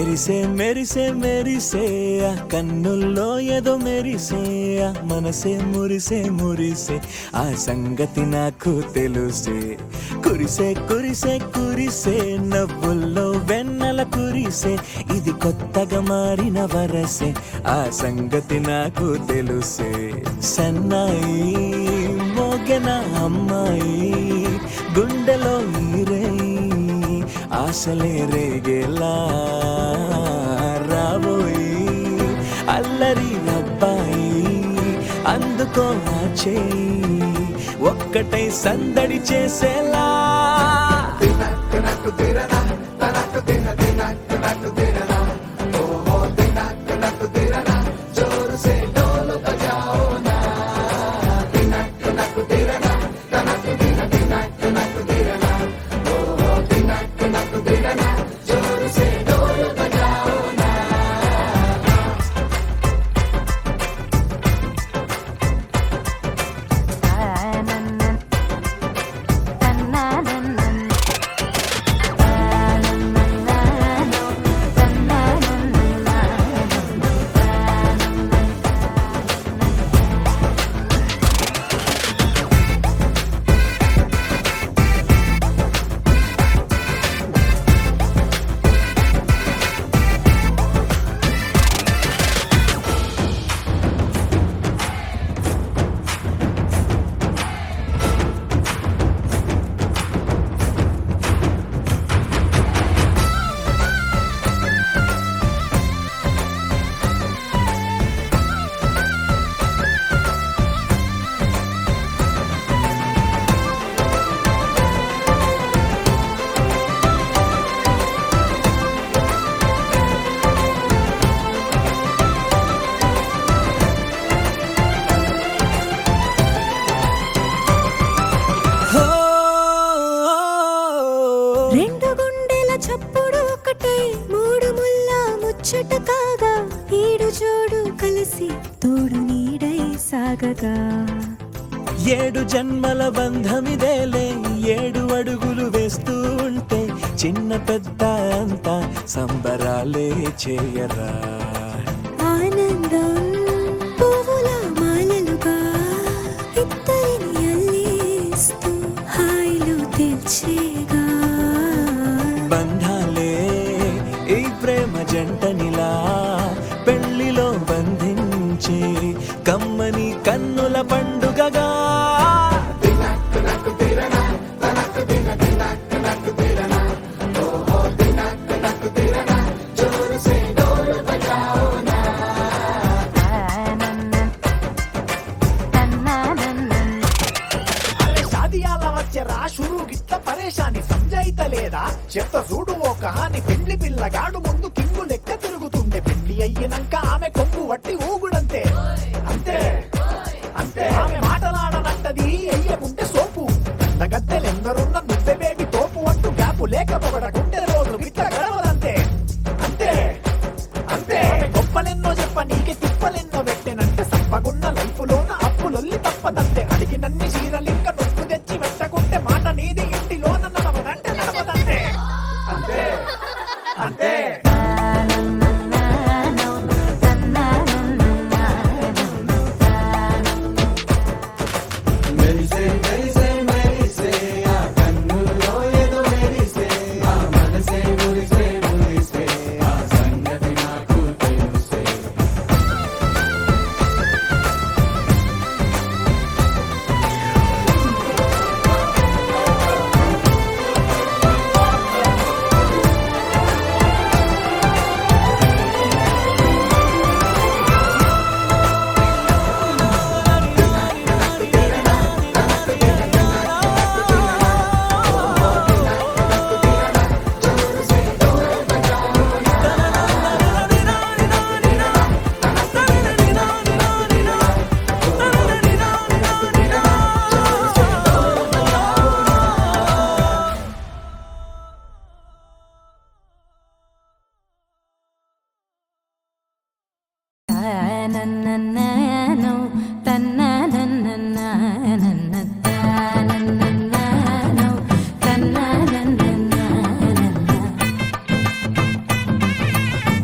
మెరిసే మెరిసే మెరిసే ఆ కన్నుల్లో ఏదో మెరిసే ఆ మనసే మురిసే మురిసే ఆ సంగతి నాకు తెలుసే కురిసే కురిసే కురిసే నవ్వుల్లో వెన్నెల కురిసే ఇది కొత్తగా మారిన వరసే ఆ సంగతి నాకు తెలుసే సన్నాయి మోగెన అమ్మాయి గుండెలో ఈరే ఆశలే రేగేలా రాబోయి అల్లరి అబ్బాయి అందుకో నా చేయి ఒక్కటై సందడి చేసేలా హో రెండు గుండెల చప్పుడు ఒకటై మూడు ముల్ల ముచ్చట కాగా ఈడు జోడు కలిసి తోడు నీడై సాగగా ఏడు జన్మల బంధమిదేలే ఏడు అడుగులు వేస్తూ ఉంటే చిన్న పెద్ద అంతా సంబరాలే చేయరా ఆనందం పువ్వుల మాలలుగా ఇద్దరిని అల్లేస్తూ హాయిలో తెల్చేగా బంధాలే ఈ ప్రేమ జంటనిలా పెళ్లిలో బంధించి కమ్మని కన్నుల పండుగగా అరే షాదియాల వచ్చెరా షురు గిట్ల పరేషాని సంజాయితలేదా చెత్త చూడు ఓ కహాని పెళ్లి పిల్లగాడు ముందు కింగు లెక్క తిరుగుతుండే పెళ్లి అయ్యినాక ఆమె కొంగు వట్టి ఊగుడంతే అంతే అంతే ఆమె మాటలాడనంటది అయ్యకుంటే సోపు గద్దెలెందరున్న నువ్వే బేబి తోపు అంటూ గ్యాపు లేక పొగడకుంటే రోజు గిట్ల గడవదంతే అంతే అంతే ఆమె గొప్పలెన్నో చెప్ప నీకే తిప్పలెన్నో పెట్టెనంటే సంపగున్న లైఫ్ లోన అప్పులొల్లి తప్పదంతే అడిగినన్ని చీరలింక నొప్పు తెచ్చి పెట్టకుంటే మాట నీది ఇంటిలోన నడవదంటే నడవదంతే అంతే అంతే మెరిసే మెరిసే